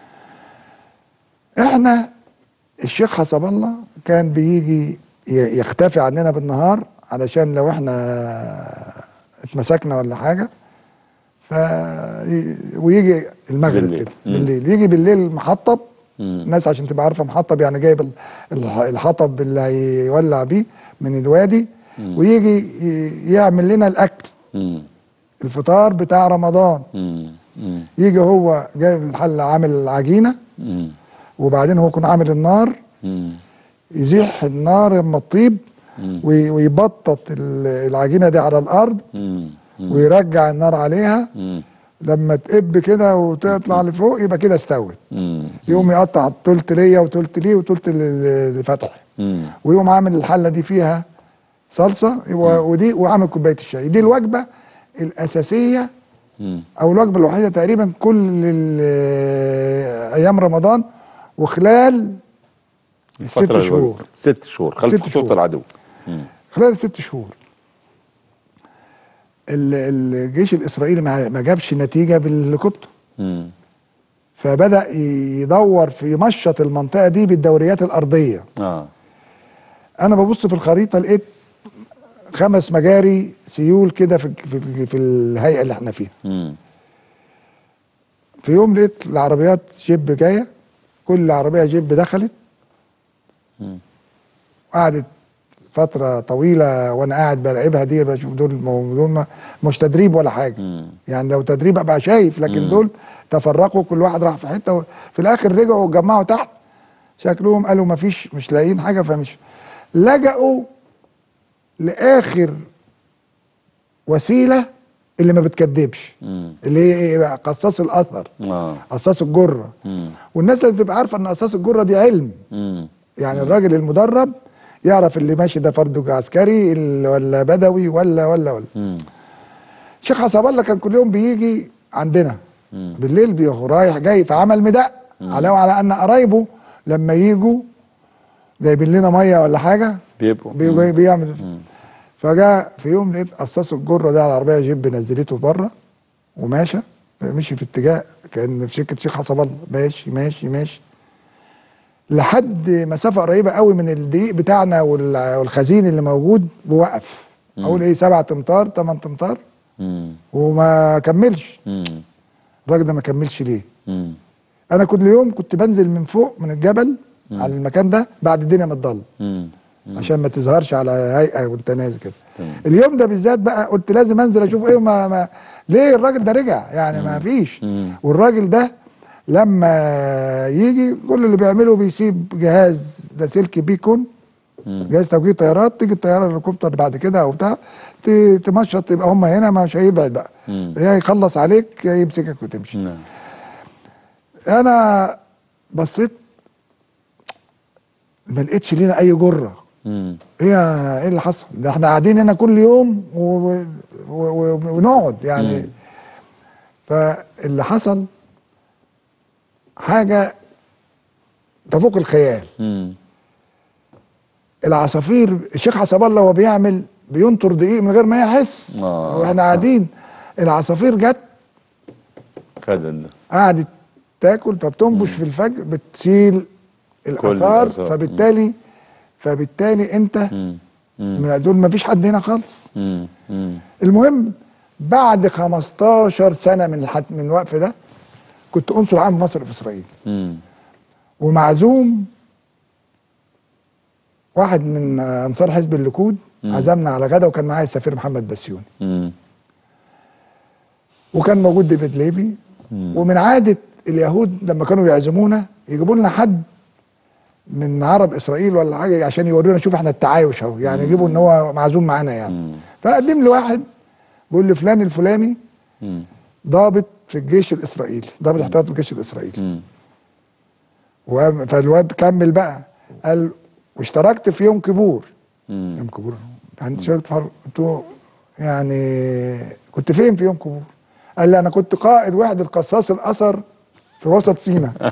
احنا الشيخ حسب الله كان بيجي ي- يختفي عننا بالنهار علشان لو احنا اتمسكنا ولا حاجه ف ويجي المغرب بالليل. كده مم. بالليل يجي بالليل محطب مم. الناس عشان تبقى عارفه محطب يعني جايب ال- الح- الحطب اللي هيولع بيه من الوادي ويجي ي- يعمل لنا الاكل مم. الفطار بتاع رمضان مم. مم. يجي هو جايب الحله عامل عجينه مم. وبعدين هو يكون عامل النار مم. يزيح النار لما تطيب مم. وي- ويبطط ال- العجينه دي على الارض مم. مم. ويرجع النار عليها مم. لما تقب كده وتطلع لفوق يبقى كده استوت مم. يقوم يقطع تلت ليا وتلت ليه وتلت ل- لفتحي مم. ويقوم عامل الحله دي فيها صلصه و- ودي وعامل كوبايه الشاي دي الوجبه الاساسيه مم. او الوجبه الوحيده تقريبا كل ال- ايام رمضان وخلال الست الفترة شهور الأولى. ست شهور خلف ست خطوط شهور. العدو مم. خلال الست شهور ال- الجيش الاسرائيلي ما ما جابش نتيجه بالهليكوبتر مم. فبدا يدور في يمشط المنطقه دي بالدوريات الارضيه اه انا ببص في الخريطه لقيت خمس مجاري سيول كده في في في الهيئه اللي احنا فيها مم. في يوم لقيت العربيات جيب جايه كل عربيه جيب دخلت مم. قعدت فتره طويله وانا قاعد براقبها دي بشوف دول مو- دول ما- مش تدريب ولا حاجه مم. يعني لو تدريب ابقى شايف لكن دول تفرقوا كل واحد راح في حته في الاخر رجعوا واتجمعوا تحت شكلهم قالوا ما فيش مش لاقيين حاجه فمش لجأوا لاخر وسيله اللي ما بتكدبش مم. اللي هي ايه بقى قصاص الاثر اه قصاص الجره مم. والناس لازم تبقى عارفه ان قصاص الجره دي علم مم. يعني الراجل المدرب يعرف اللي ماشي ده فرد عسكري ال- ولا بدوي ولا ولا ولا مم. شيخ حسب الله كان كل يوم بيجي عندنا مم. بالليل بيخ رايح جاي في عمل مدق علاوه على ان قرايبه لما يجوا جايبين لنا ميه ولا حاجه بيبقوا بي- بيعمل فجاء في يوم لقيت قصاص الجره ده على العربيه جيب نزلته بره وماشى مشي في اتجاه كان في سكه شيخ حسب الله ماشي ماشي ماشي لحد مسافه قريبه قوي من الدقيق بتاعنا وال- والخزين اللي موجود بوقف اقول ايه سبعة امتار ثمان امتار مم. وما كملش مم. الراجل ده ما كملش ليه مم. انا كل يوم كنت بنزل من فوق من الجبل على المكان ده بعد الدنيا ما تضل مم. عشان ما تظهرش على هيئه وانت نازل كده اليوم ده بالذات بقى قلت لازم انزل اشوف ايه وما ما ليه الراجل ده رجع يعني ما فيش مم. والراجل ده لما يجي كل اللي بيعمله بيسيب جهاز لاسلكي بيكون جهاز توجيه طيارات تيجي الطياره الهليكوبتر بعد كده او بتاع ت- تمشط يبقى هم هنا مش هيبعد بقى يا يخلص عليك يا يمسكك وتمشي نعم انا بصيت ما لقيتش لينا اي جره مم. ايه ايه اللي حصل ده احنا قاعدين هنا كل يوم و... و... و... ونقعد يعني فاللي حصل حاجه تفوق الخيال مم. العصافير الشيخ حسب الله وهو بيعمل بينطر دقيق من غير ما يحس آه. واحنا قاعدين العصافير جت خدن قعدت تاكل فبتنبش في الفجر بتشيل الاثار الآثار. فبالتالي فبالتالي انت مم. مم. ما دول ما فيش حد هنا خالص مم. مم. المهم بعد 15 سنه من الحد من الوقف ده كنت قنصل عام مصر في اسرائيل مم. ومعزوم واحد من انصار حزب الليكود عزمنا على غدا وكان معايا السفير محمد بسيوني مم. وكان موجود ديفيد ليفي ومن عاده اليهود لما كانوا يعزمونا يجيبوا لنا حد من عرب اسرائيل ولا حاجه عشان يورونا شوف احنا التعايش اهو يعني يجيبوا ان هو معزوم معانا يعني فقدم لي واحد بيقول لي فلان الفلاني مم. ضابط في الجيش الاسرائيلي ضابط احتياط في الجيش الاسرائيلي مم. و- فالواد كمل بقى قال واشتركت في يوم كيبور مم. يوم كيبور انت شاركت في حرب قلت له يعني كنت فين في يوم كيبور قال لي انا كنت قائد وحده قصاص الاثر في وسط سينا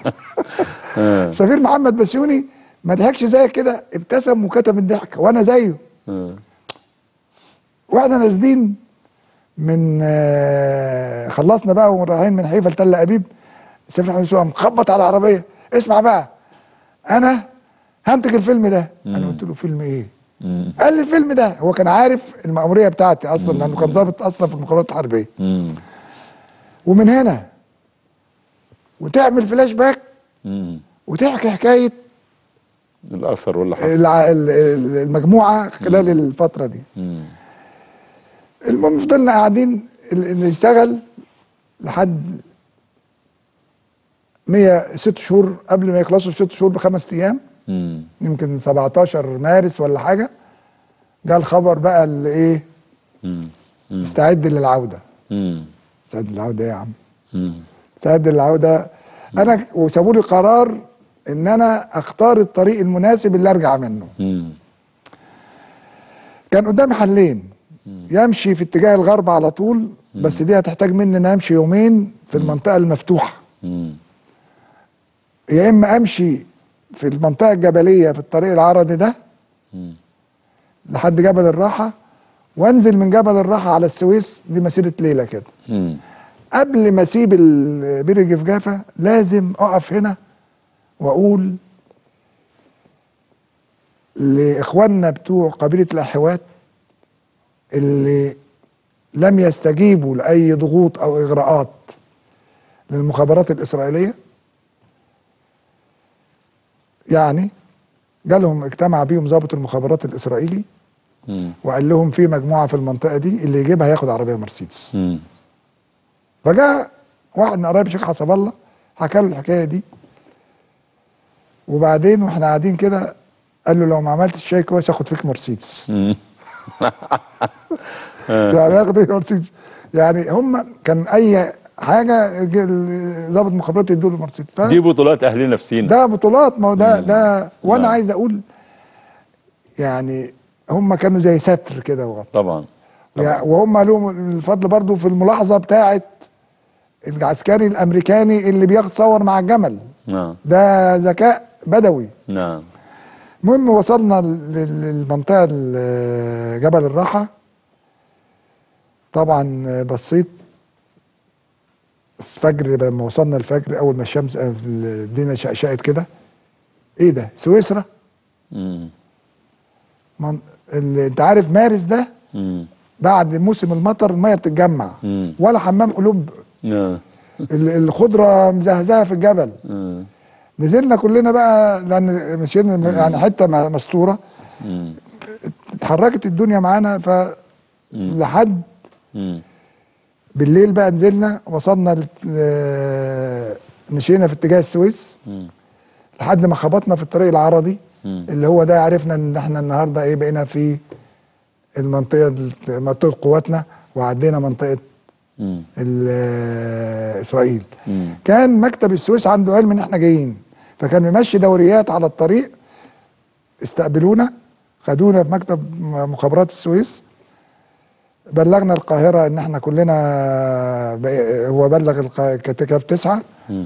سفير محمد بسيوني ما ضحكش زي كده ابتسم وكتب الضحك وانا زيه مم. واحنا نازلين من آه، خلصنا بقى ورايحين من حيفا لتل ابيب سفير محمد بسيوني قام مخبط على العربيه اسمع بقى انا هنتج الفيلم ده انا قلت له فيلم ايه مم. قال لي الفيلم ده هو كان عارف المأمورية بتاعتي اصلا لانه كان ضابط اصلا في المخابرات الحربيه مم. ومن هنا وتعمل فلاش باك مم. وتحكي حكايه الاثر واللي حصل الع- ال- ال- المجموعه خلال الفتره دي مم. المهم فضلنا قاعدين ال- نشتغل لحد 100 ست شهور قبل ما يخلصوا ست شهور بخمس ايام مم. يمكن 17 مارس ولا حاجه جاء الخبر بقى اللي ايه مم. استعد للعوده مم. استعد للعوده إيه يا عم مم. استعد للعوده انا وسابوا لي قرار ان انا اختار الطريق المناسب اللي ارجع منه مم. كان قدامي حلين يمشي في اتجاه الغرب على طول بس دي هتحتاج مني ان امشي يومين في المنطقه المفتوحه مم. يا اما امشي في المنطقه الجبليه في الطريق العرضي ده مم. لحد جبل الراحه وانزل من جبل الراحه على السويس دي مسيره ليله كده مم. قبل ما اسيب ال- بير جفجافه لازم اقف هنا واقول لاخواننا بتوع قبيله الاحوات اللي لم يستجيبوا لاي ضغوط او اغراءات للمخابرات الاسرائيليه يعني جالهم اجتمع بيهم ضابط المخابرات الاسرائيلي مم. وقال لهم في مجموعه في المنطقه دي اللي يجيبها ياخد عربيه مرسيدس مم. فجاء واحد من قرايب الشيخ حسب الله حكى له الحكايه دي وبعدين واحنا قاعدين كده قال له لو ما عملتش شيء كويس اخد فيك مرسيدس مم. يعني ياخد فيك مرسيدس يعني هم كان اي حاجه ج- ال- ضابط مخابرات يدوا له مرسيدس ف- دي بطولات اهلنا في سينا ده بطولات ما هو ده ده وانا نعم. عايز اقول يعني هم كانوا زي ستر كده وغطى طبعا يع- وهم لهم الفضل برضو في الملاحظه بتاعه العسكري الامريكاني اللي بيتصور مع الجمل نعم ده ذكاء بدوي نعم المهم وصلنا لل- للمنطقه ال- جبل الراحه طبعا بصيت الفجر لما وصلنا الفجر اول ما الشمس الدنيا شقشقت كده ايه ده سويسرا مم. من... ال- انت عارف مارس ده مم. بعد موسم المطر الميه بتتجمع مم. ولا حمام قلوب نعم ال- الخضره مزهزهه في الجبل مم. نزلنا كلنا بقى لان مشينا يعني حته م- مستوره مم. اتحركت الدنيا معانا ف لحد مم. بالليل بقى نزلنا وصلنا ل- ل- مشينا في اتجاه السويس لحد ما خبطنا في الطريق العرضي اللي هو ده عرفنا ان احنا النهارده ايه بقينا في المنطقه منطقه قواتنا وعدينا منطقه مم. ال- آه، اسرائيل كان مكتب السويس عنده علم ان احنا جايين فكان ممشي دوريات على الطريق استقبلونا خدونا في مكتب م- مخابرات السويس بلغنا القاهرة ان احنا كلنا بق- هو بلغ الق- كتكاف تسعة مم.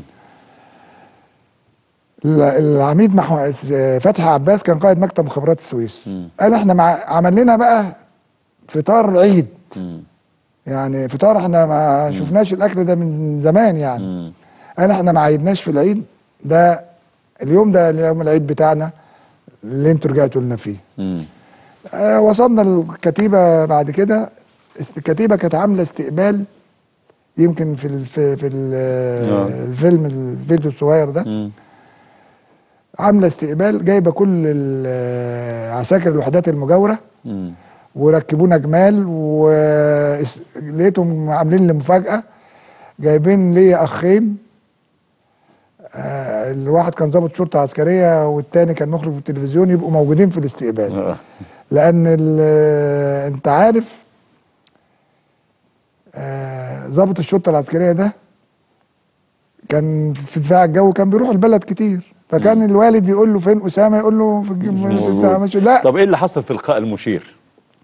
ال- العميد محو... فتحي عباس كان قائد مكتب مخابرات السويس قال احنا مع... عمل لنا بقى فطار عيد مم. يعني فطار احنا ما شفناش الاكل ده من زمان يعني مم. قال احنا ما عيدناش في العيد ده اليوم ده اليوم العيد بتاعنا اللي انتوا رجعتوا لنا فيه مم. آه وصلنا الكتيبه بعد كده است- الكتيبه كانت عامله استقبال يمكن في ال في, في ال- آه. الفيلم الفيديو الصغير ده مم. عامله استقبال جايبه كل ال- عساكر الوحدات المجاوره مم. وركبونا جمال ولقيتهم عاملين لي مفاجاه جايبين لي اخين آه الواحد كان ضابط شرطه عسكريه والتاني كان مخرج في التلفزيون يبقوا موجودين في الاستقبال آه. لان ال- انت عارف آه، ضابط الشرطه العسكريه ده كان في دفاع الجو كان بيروح البلد كتير فكان الوالد يقول له فين اسامه يقول له في الج- بتاع ماشي لا طب ايه اللي حصل في لقاء المشير؟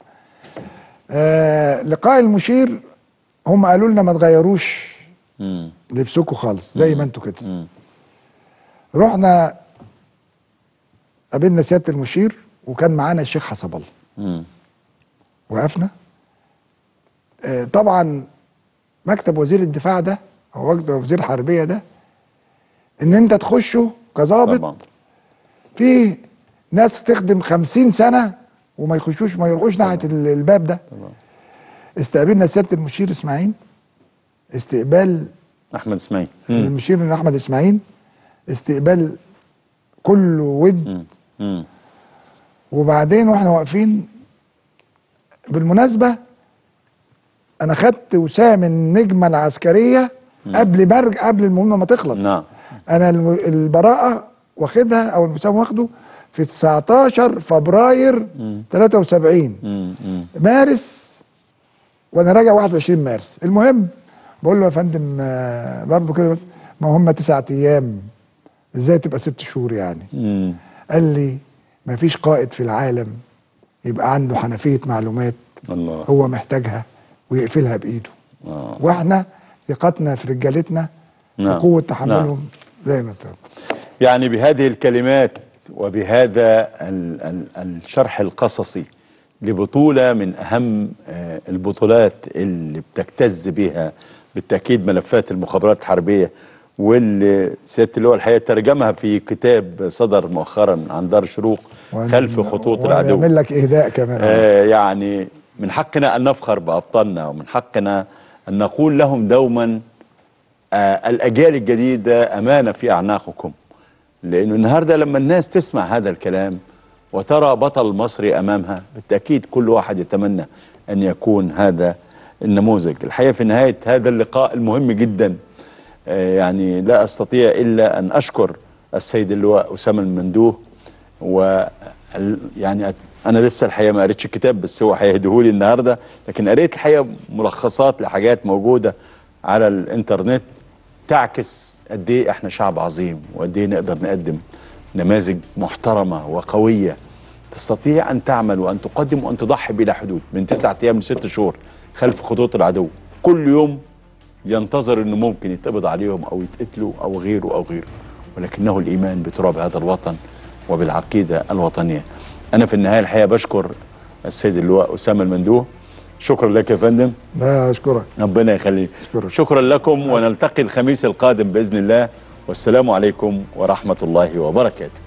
آه لقاء المشير هم قالوا لنا ما تغيروش مم. لبسكم خالص زي ما انتوا كده مم. رحنا قابلنا سياده المشير وكان معانا الشيخ حسب الله مم. وقفنا آه، طبعا مكتب وزير الدفاع ده او مكتب وزير الحربيه ده ان انت تخشه كظابط طبعا في ناس تخدم خمسين سنه وما يخشوش ما يروحوش ناحيه ال- الباب ده طبعا استقبلنا سياده المشير اسماعيل استقبال احمد اسماعيل مم. المشير احمد اسماعيل استقبال كله ود مم. مم. وبعدين واحنا واقفين بالمناسبة أنا خدت وسام النجمة العسكرية قبل برج قبل المهمة ما تخلص نعم. أنا الم- البراءة واخدها أو الوسام واخده في 19 فبراير 73 مم. مم. مارس وانا راجع 21 مارس المهم بقول له يا فندم آه، برضه كده بس ما هم تسعة ايام ازاي تبقى ست شهور يعني مم. قال لي ما فيش قائد في العالم يبقى عنده حنفية معلومات الله هو محتاجها ويقفلها بايده آه. واحنا ثقتنا في رجالتنا نعم. وقوة تحملهم زي ما تقول يعني بهذه الكلمات وبهذا ال ال الشرح القصصي لبطولة من أهم آه، البطولات اللي بتجتز بها بالتأكيد ملفات المخابرات الحربية واللي سيادة اللواء الحقيقة ترجمها في كتاب صدر مؤخرا عن دار شروق وأنا- خلف خطوط العدو ويعمل لك اهداء كمان آه يعني من حقنا أن نفخر بأبطالنا ومن حقنا أن نقول لهم دوما آه الأجيال الجديدة أمانة في أعناقكم لأنه النهاردة لما الناس تسمع هذا الكلام وترى بطل مصري أمامها بالتأكيد كل واحد يتمنى أن يكون هذا النموذج الحقيقة في نهاية هذا اللقاء المهم جدا آه يعني لا أستطيع إلا أن أشكر السيد اللواء أسامة المندوه و ال- يعني أت- انا لسه الحقيقه ما قريتش الكتاب بس هو هيهديهولي النهارده لكن قريت الحقيقه ملخصات لحاجات موجوده على الانترنت تعكس قد ايه احنا شعب عظيم وقد ايه نقدر نقدم نماذج محترمه وقويه تستطيع ان تعمل وان تقدم وان تضحي بلا حدود من تسعة ايام لست شهور خلف خطوط العدو كل يوم ينتظر انه ممكن يتقبض عليهم او يتقتلوا او غيره او غيره ولكنه الايمان بتراب هذا الوطن وبالعقيده الوطنيه. انا في النهايه الحقيقه بشكر السيد اللواء اسامه المندوه شكرا لك يا فندم لا اشكرك ربنا يخليك أشكرك. شكرا لكم ونلتقي الخميس القادم باذن الله والسلام عليكم ورحمه الله وبركاته